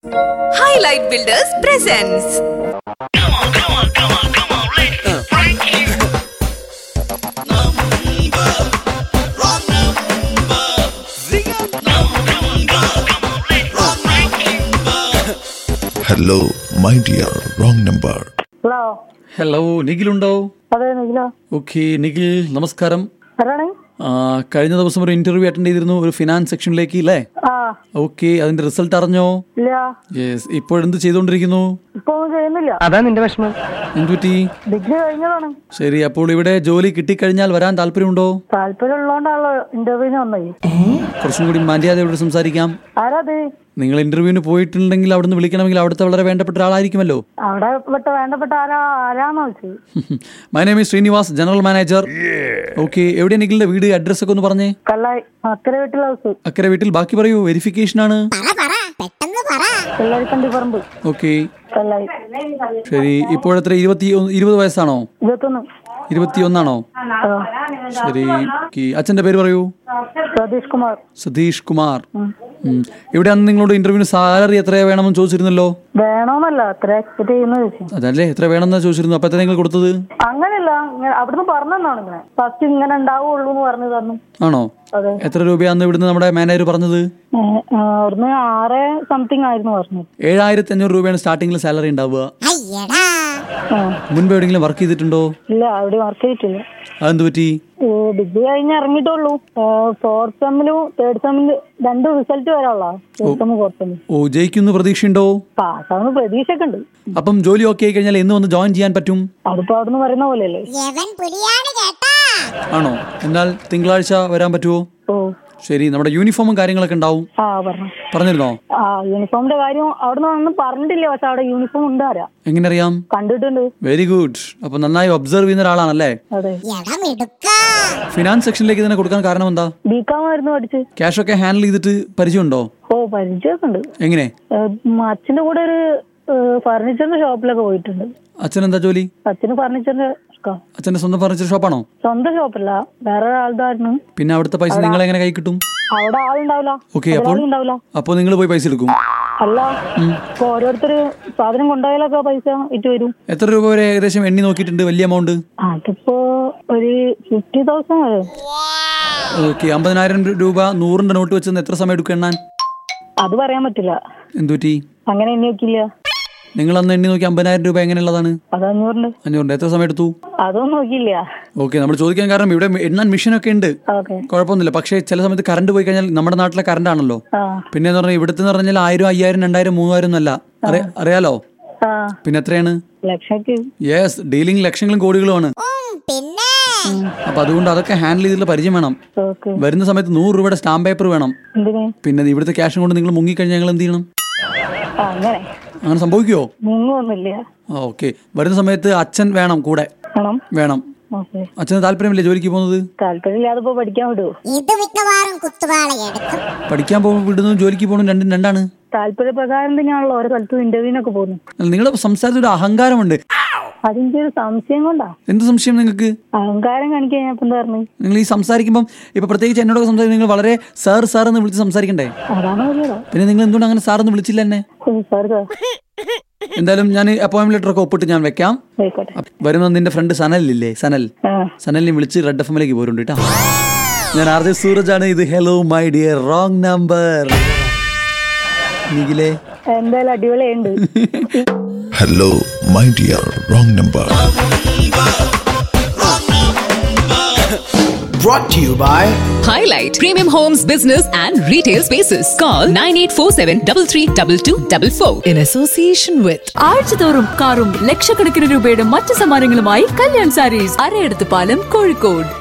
Highlight Builders presents hello my dear wrong number hello hello നിഖിലുണ്ടോ അതെ Nikhila okay Nikhil നമസ്കാരം ആരാണ് ആ, കഴിഞ്ഞ ദിവസം ഒരു ഇന്റർവ്യൂ അറ്റൻഡ് ചെയ്തിരുന്നു ഒരു ഫിനാൻസ് സെക്ഷനിലേക്ക് ഇല്ലേ ആ ഓക്കെ അതിന്റെ റിസൾട്ട് അറിഞ്ഞോ ഇല്ല യെസ് ഇപ്പോഴെന്ത് ചെയ്തുകൊണ്ടിരിക്കുന്നു ഇപ്പൊ ഒന്നും ചെയ്യുന്നില്ല അതാ നിന്റെ വിഷമം എന്തുപറ്റി ഡിഗ്രി കഴിഞ്ഞതാണ് ശരി അപ്പോൾ ഇവിടെ ജോലി കിട്ടിക്കഴിഞ്ഞാൽ വരാൻ താല്പര്യമുണ്ടോ താല്പര്യം ഉള്ളതുകൊണ്ടാണല്ലോ ഇന്റർവ്യൂവിന് വന്നത് കുറച്ചും കൂടി മര്യാദയോട് സംസാരിക്കാം ആരാത് നിങ്ങൾ ഇന്റർവ്യൂവിന് പോയിട്ടുണ്ടെങ്കിൽ അവിടുന്ന് വിളിക്കണമെങ്കിൽ അവിടുത്തെ വളരെ വേണ്ടപ്പെട്ട ഒരാളായിരിക്കുമല്ലോ അവിടെ പെട്ട വേണ്ടപ്പെട്ട ആരാ ആരാന്ന് വെച്ച് my name is Srinivas general manager okay എവിടെയാണ് നിങ്ങളുടെ വീട് അഡ്രസ് ഒക്കെ ഒന്ന് പറഞ്ഞേ കല്ലായി അക്കരെ വീട്ടിൽ ഹൗസ് അക്കരെ വീട്ടിൽ ബാക്കി പറയൂ വെരിഫിക്കേഷൻ ആണ് കല്ലായിക്കണ്ടി പറമ്പ് ഓക്കെ കല്ലായി ശരി ഇപ്പോഴെത്ര ഇരുപത്തി ഒന്ന്- ഇരുപത് വയസ്സാണോ ഇരുപത്തൊന്ന് ഇരുപത്തിയൊന്നാണോ ആ. ശരി ഓക്കെ അച്ഛന്റെ പേര് പറയൂ സതീഷ് കുമാർ സതീഷ് കുമാർ ഉം. ഇവിടെ അന്ന് നിങ്ങളോട് ഇന്റർവ്യൂവിന് സാലറി എത്ര വേണമെന്ന് ചോദിച്ചിരുന്നല്ലോ വേണോന്നല്ല അത്ര എക്സ്പെക്ട് ചെയ്യുന്ന ചോദിച്ചു അതല്ലേ എത്ര വേണമെന്ന് ചോദിച്ചിരുന്നു അപ്പൊ എത്ര നിങ്ങൾ കൊടുത്തത് അങ്ങനെയല്ല ഇങ്ങനെ അവിടുന്ന് പറഞ്ഞതാണ് ഇങ്ങനെ ഫസ്റ്റ് ഇങ്ങനെ ഉണ്ടാവുള്ളൂ എന്ന് പറഞ്ഞു തന്നു ആണോ അതെ എത്ര രൂപയാന്ന് ഇവിടുന്ന് നമ്മുടെ മാനേജർ പറഞ്ഞത് ഏ, ആ, അവിടുന്ന് ആറ് സംതിങ് ആയിരുന്നു പറഞ്ഞത് ഏഴായിരത്തി അഞ്ഞൂറ് രൂപയാണ് സ്റ്റാർട്ടിങ്ങിൽ സാലറി ഉണ്ടാവുക ആ. മുൻപ് എവിടെയെങ്കിലും വർക്ക് ചെയ്തിട്ടുണ്ടോ ഇല്ല അവിടെ വർക്ക് ചെയ്തിട്ടില്ല അതെന്ത് പറ്റി ഡിഗ്രി കഴിഞ്ഞ് ഇറങ്ങിയിട്ടുള്ളൂ ഫോർത്ത് സെമ്മിലും തേർഡ് സെമ്മിലും രണ്ട് റിസൾട്ട് വരാനുള്ള തേർഡ് സെമ്മ് ഫോർത്ത് സെമ്മ് ഓ ജയിക്കുന്ന പ്രതീക്ഷയുണ്ടോ പാസ്സാവുന്ന പ്രതീക്ഷയൊക്കെ ഉണ്ട് അപ്പം ജോലി ഓക്കെ ആയി കഴിഞ്ഞാൽ എന്ന് വന്ന് ജോയിൻ ചെയ്യാൻ പറ്റും അതിപ്പോ അവിടുന്ന് പറയുന്ന പോലെയല്ലേ യവൻ പുലിയാണ് കേട്ടാ ആണോ എന്നാൽ തിങ്കളാഴ്ച വരാൻ പറ്റുമോ ഓ ശരി നമ്മുടെ യൂണിഫോമും കാര്യങ്ങളൊക്കെ ഉണ്ടാവും ആ പറഞ്ഞു പറഞ്ഞിരുന്നോ ആ യൂണിഫോമിന്റെ കാര്യം അവിടുന്ന് ഒന്നും പറഞ്ഞിട്ടില്ല പക്ഷെ അവിടെ യൂണിഫോം ഉണ്ട് ആരാ എങ്ങനെ അറിയാം കണ്ടിട്ടുണ്ട് വെരി ഗുഡ് അപ്പൊ നന്നായി ഒബ്സർവ് ചെയ്യുന്ന ഒരാളാണല്ലേ അതെ എടാ മിടുക്ക ഫിനാൻസ് സെക്ഷനിലേക്ക് തന്നെ കൊടുക്കാൻ കാരണം എന്താ ബികോം ആയിരുന്നു പഠിച്ച് ക്യാഷ് ഒക്കെ ഹാൻഡിൽ ചെയ്തിട്ട് പരിചയമുണ്ടോ ഓ പരിചയമൊക്കെ ഉണ്ട് എങ്ങനെ ഏ, ഉം, അച്ഛന്റെ കൂടെ ഒരു ഫർണിച്ചറിന്റെ ഷോപ്പിലൊക്കെ പോയിട്ടുണ്ട് അച്ഛൻ എന്താ ജോലി അച്ഛന് ഫർണിച്ചറിന്റെ ഷോ- അച്ഛന്റെ സ്വന്തം ഫർണിച്ചർ ഷോപ്പാണോ സ്വന്തം ഷോപ്പല്ല വേറെ ഒരാളുടെ പിന്നെ അവിടുത്തെ പൈസ നിങ്ങൾ എങ്ങനെ കൈ കിട്ടും അവിടെ ആളുണ്ടാവില്ല ഓക്കെ അപ്പോൾ മുതലാളി ഉണ്ടാവില്ല അപ്പോൾ നിങ്ങൾ പോയി പൈസ എടുക്കും അല്ല ഇപ്പൊ ഓരോരുത്തര് സാധനം കൊണ്ടുപോയാലൊക്കെ പൈസ ഇട്ട് വരും എത്ര രൂപ വരെ ഏകദേശം എണ്ണി നോക്കിയിട്ടുണ്ട് വലിയ എമൗണ്ട് അതിപ്പോ ഒരു ഫിഫ്റ്റി തൗസൻഡ് വരും ഓക്കെ അമ്പതിനായിരം രൂപ നൂറിന്റെ നോട്ട് വെച്ചെന്ന് എത്ര സമയം എടുക്കും എണ്ണാൻ അത് പറയാൻ പറ്റില്ല എന്തുപറ്റി അങ്ങനെ എണ്ണി വെക്കില്ല നിങ്ങൾ അന്ന് എണ്ണി നോക്കി അമ്പതിനായിരം രൂപ എങ്ങനെയുള്ളതാണ് അത് അഞ്ഞൂറിന്റെ അഞ്ഞൂറിന്റെ എത്ര സമയം എടുത്തു അതൊന്നും നോക്കിയില്ല ഓക്കെ നമ്മൾ ചോദിക്കാൻ കാരണം ഇവിടെ എണ്ണാൻ മെഷീനൊക്കെ ഉണ്ട് ഓക്കെ കുഴപ്പമൊന്നുമില്ല പക്ഷേ ചില സമയത്ത് കറണ്ട് പോയി കഴിഞ്ഞാൽ നമ്മുടെ നാട്ടിലെ കറണ്ട് ആണല്ലോ ആ പിന്നെ എന്ന് പറഞ്ഞാൽ ഇവിടുത്തെ എന്ന് പറഞ്ഞാൽ ആയിരം അയ്യായിരം രണ്ടായിരം മൂവായിരം ഒന്നല്ല അറിയ- അറിയാലോ ആ പിന്നെ എത്രയാണ് ലക്ഷക്ക് യെസ് ഡീലിംഗ് ലക്ഷങ്ങളും കോടികളുമാണ് ഉം, പിന്നെ അപ്പൊ അതുകൊണ്ട് അതൊക്കെ ഹാൻഡിൽ ചെയ്തിട്ടുള്ള പരിചയം വേണം ഓക്കെ വരുന്ന സമയത്ത് നൂറ് രൂപയുടെ സ്റ്റാമ്പ് പേപ്പർ വേണം എന്തിന് പിന്നെ ഇവിടുത്തെ ക്യാഷും കൊണ്ട് നിങ്ങൾ മുങ്ങിക്കഴിഞ്ഞാൽ ഞങ്ങൾ എന്ത് ചെയ്യണം ആ അങ്ങനെ അങ്ങനെ സംഭവിക്കുമോ മുങ്ങൊന്നുമില്ല ഓക്കെ വരുന്ന സമയത്ത് അച്ഛൻ വേണം കൂടെ വേണം വേണം ഓക്കെ അച്ഛന് താല്പര്യമില്ലേ ജോലിക്ക് പോകുന്നത് താല്പര്യമില്ലാതെ ഇപ്പൊ പഠിക്കാൻ വിടുവോ ഇത് മിക്കവാറും കുത്തുവാള എടുക്കും പഠിക്കാൻ പോകും വിടുന്നതും ജോലിക്ക് പോകുന്നതും രണ്ടും രണ്ടാണ് താല്പര്യപ്രകാരം തന്നെയാണല്ലോ ഓരോ സ്ഥലത്തും ഇന്റർവ്യൂവിനൊക്കെ പോകുന്നത് അല്ല, നിങ്ങളുടെ സംസാരത്തിൽ ഒരു അഹങ്കാരമുണ്ട് അതിന്റെ ഒരു സംശയം കൊണ്ടാ എന്ത് സംശയം നിങ്ങൾക്ക് അഹങ്കാരം കാണിക്കാൻ ഞാൻ ഇപ്പൊ എന്താ പറഞ്ഞു നിങ്ങൾ ഈ സംസാരിക്കുമ്പം ഇപ്പൊ പ്രത്യേകിച്ച് എന്നോടൊക്കെ സംസാരിക്കും നിങ്ങൾ വളരെ സാർ സാർ എന്ന് വിളിച്ച് സംസാരിക്കണ്ടേ അതാണ് മതിയല്ലോ പിന്നെ നിങ്ങൾ എന്തുകൊണ്ട് അങ്ങനെ സാർ എന്ന് വിളിച്ചില്ല എന്നെ സാർ സാർ എന്തായാലും ഞാൻ അപ്പോയിന്റ്മെന്റ് ലെറ്റർ ഒക്കെ ഒപ്പിട്ട് ഞാൻ വെക്കാം ആയിക്കോട്ടെ അപ്പ- വരുമ്പോൾ നിന്റെ ഫ്രണ്ട് സനലില്ലേ സനൽ ആ സനലിനെ വിളിച്ച് റെഡ് എഫ് എമ്മിലേക്ക് പോരുണ്ട് കേട്ടോ ഞാൻ ആർ ജെ സൂരജ് ആണ് ഇത് hello my dear wrong number നിഖിലേ എന്തായാലും അടിപൊളിയുണ്ട് hello my dear wrong number brought to you by Highlight Premium Homes Business and Retail Spaces. Call 9847 332244. in association with ആഴ്ചതോറും കാറും ലക്ഷക്കണക്കിന് രൂപയുടെ മറ്റു സമ്മാനങ്ങളുമായി കല്യാൺ സാരീസ് അരയെടുത്ത് പാലം കോഴിക്കോട്